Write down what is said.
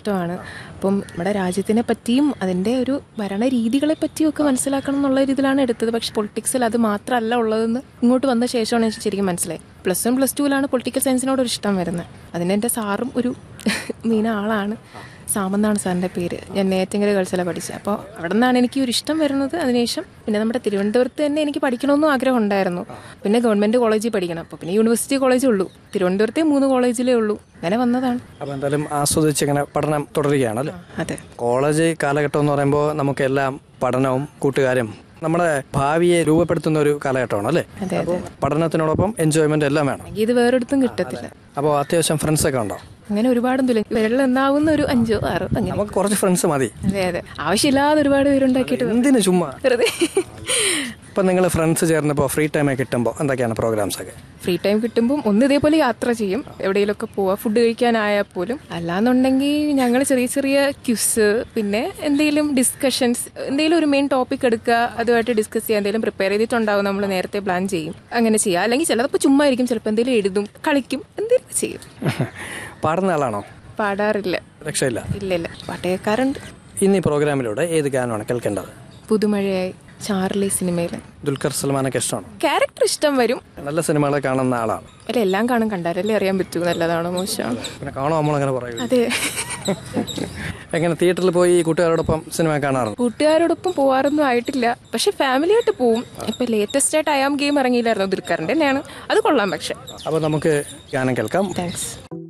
ഇഷ്ടമാണ് അപ്പം നമ്മുടെ രാജ്യത്തിനെ പറ്റിയും അതിൻ്റെ ഒരു ഭരണ രീതികളെ പറ്റിയും ഒക്കെ മനസ്സിലാക്കണം എന്നുള്ള ഒരു ഇതിലാണ് എടുത്തത് പക്ഷെ പൊളിറ്റിക്സിൽ അത് മാത്രമല്ല ഉള്ളതെന്ന് ഇങ്ങോട്ട് വന്ന ശേഷമാണ് എനിക്ക് ശരിക്കും മനസ്സിലായി പ്ലസ് വൺ പ്ലസ് ടുവിലാണ് പൊളിറ്റിക്കൽ സയൻസിനോട് ഒരു ഇഷ്ടം വരുന്നത് അതിന് എൻ്റെ സാറും ഒരു മീന ആളാണ് സാമെന്നാണ് സാറിൻ്റെ പേര് ഞാൻ നേറ്റങ്കര ഗേൾസിലാണ് പഠിച്ചത് അപ്പോൾ അവിടെ നിന്നാണ് എനിക്ക് ഒരു ഇഷ്ടം വരുന്നത് അതിനുശേഷം പിന്നെ നമ്മുടെ തിരുവനന്തപുരത്ത് തന്നെ എനിക്ക് പഠിക്കണമെന്നും ആഗ്രഹം ഉണ്ടായിരുന്നു പിന്നെ ഗവൺമെൻറ് കോളേജിൽ പഠിക്കണം അപ്പോൾ പിന്നെ യൂണിവേഴ്സിറ്റി കോളേജേ ഉള്ളൂ തിരുവനന്തപുരത്തെ മൂന്ന് കോളേജിലേ ഉള്ളൂ അങ്ങനെ വന്നതാണ് അപ്പോൾ എന്തായാലും ആസ്വദിച്ച് ഇങ്ങനെ പഠനം തുടരുകയാണ് അല്ലേ അതെ കോളേജ് കാലഘട്ടം എന്ന് പറയുമ്പോൾ നമുക്കെല്ലാം പഠനവും കൂട്ടുകാരും നമ്മുടെ ഭാവിയെ രൂപപ്പെടുത്തുന്ന ഒരു കാലഘട്ടമാണ് അല്ലേ അതെ അപ്പോൾ പഠനത്തിനോടൊപ്പം എൻജോയ്മെന്റ് എല്ലാം വേണം എനിക്ക് ഇത് വേറൊരിടത്തും കിട്ടത്തില്ല അപ്പോൾ അത്യാവശ്യം ഫ്രണ്ട്സ് ഒക്കെ ഉണ്ടോ അങ്ങനെ ഒരുപാടൊന്നുമില്ല വെള്ളം എന്നാവുന്ന ഒരു അഞ്ചോ ആറോ അങ്ങനെ നമുക്ക് കുറച്ച് ഫ്രണ്ട്സ് മതി അതെ അതെ ആവശ്യമില്ലാതെ ഒരുപാട് പേരുണ്ടാക്കിയിട്ട് എന്തിനു ചുമ്മാ വെറുതെ ഇപ്പം നിങ്ങൾ ഫ്രണ്ട്സ് ചേർന്നപ്പോൾ ഫ്രീ ടൈം കിട്ടുമ്പോൾ എന്തൊക്കെയാണ് പ്രോഗ്രാംസ് ഒക്കെ ഫ്രീ ടൈം കിട്ടുമ്പോൾ ഒന്ന് ഇതേപോലെ യാത്ര ചെയ്യും എവിടെയെങ്കിലുമൊക്കെ പോവാം ഫുഡ് കഴിക്കാനായാൽ പോലും അല്ലാന്നുണ്ടെങ്കിൽ ഞങ്ങൾ ചെറിയ ചെറിയ ക്യുസ് പിന്നെ എന്തെങ്കിലും ഡിസ്കഷൻസ് എന്തെങ്കിലും ഒരു മെയിൻ ടോപ്പിക് എടുക്കുക അതുമായിട്ട് ഡിസ്കസ് ചെയ്യാൻ എന്തെങ്കിലും പ്രിപ്പയർ ചെയ്തിട്ടുണ്ടാവും നമ്മൾ നേരത്തെ പ്ലാൻ ചെയ്യും അങ്ങനെ ചെയ്യുക അല്ലെങ്കിൽ ചിലപ്പോൾ ചുമ്മാ ആയിരിക്കും ചിലപ്പോൾ എന്തെങ്കിലും എഴുതും കളിക്കും എന്തെങ്കിലും ചെയ്യും പാടുന്ന ആളാണോ പാടാറില്ല രക്ഷയില്ല ഇല്ല ഇല്ല പാട്ട് കേൾക്കാറുണ്ട് ഇന്ന് ഈ പ്രോഗ്രാമിലൂടെ ഏത് ഗാനമാണ് കേൾക്കേണ്ടത് പുതുമഴയായി ചാർലി സിനിമയിൽ ദുൽഖർ സൽമാനൊക്കെ ഇഷ്ടമാണ് ക്യാരക്ടർ ഇഷ്ടം വരും നല്ല സിനിമകളെ കാണുന്ന ആളാണ് അല്ല എല്ലാം കാണും കണ്ടാലല്ലേ അറിയാൻ പറ്റൂ നല്ലതാണോ മോശമാണോ പിന്നെ കാണുമോ നമ്മളങ്ങനെ പറയും അതെ എങ്ങനെ തിയേറ്ററിൽ പോയി കൂട്ടുകാരോടൊപ്പം സിനിമ കാണാറുണ്ട് കൂട്ടുകാരോടൊപ്പം പോവാറൊന്നും ആയിട്ടില്ല പക്ഷെ ഫാമിലിയായിട്ട് പോവും ഇപ്പൊ ലേറ്റസ്റ്റ് ആയിട്ട് അയാം ഗെയിം ഇറങ്ങിയില്ലായിരുന്നു ദുൽഖറിന്റെ തന്നെയാണ് അത് കൊള്ളാം പക്ഷെ അപ്പോൾ നമുക്ക് ഗാനം കേൾക്കാം താങ്ക്സ്